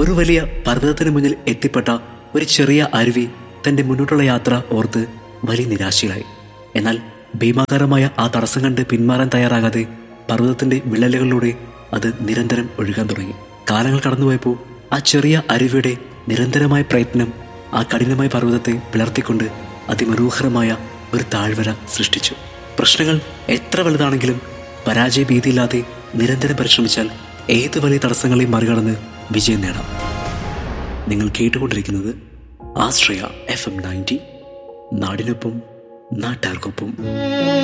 ഒരു വലിയ പർവ്വതത്തിന് മുന്നിൽ എത്തിപ്പെട്ട ഒരു ചെറിയ അരുവി തന്റെ മുന്നോട്ടുള്ള യാത്ര ഓർത്ത് വലിയ നിരാശയിലായി എന്നാൽ ഭീമാകാരമായ ആ തടസ്സം കണ്ട് പിന്മാറാൻ തയ്യാറാകാതെ പർവ്വതത്തിന്റെ വിള്ളലുകളിലൂടെ അത് നിരന്തരം ഒഴുകാൻ തുടങ്ങി കാലങ്ങൾ കടന്നുപോയപ്പോൾ ആ ചെറിയ അരുവിയുടെ നിരന്തരമായ പ്രയത്നം ആ കഠിനമായ പർവ്വതത്തെ പിളർത്തിക്കൊണ്ട് അതിമനോഹരമായ ഒരു താഴ്വര സൃഷ്ടിച്ചു പ്രശ്നങ്ങൾ എത്ര വലുതാണെങ്കിലും പരാജയ ഭീതിയില്ലാതെ നിരന്തരം പരിശ്രമിച്ചാൽ ഏത് വലിയ തടസ്സങ്ങളെയും മറികടന്ന് വിജയം നേടാം നിങ്ങൾ കേട്ടുകൊണ്ടിരിക്കുന്നത് ആശ്രയ എഫ് എം നയൻറ്റി നാടിനൊപ്പം നാട്ടാർക്കൊപ്പം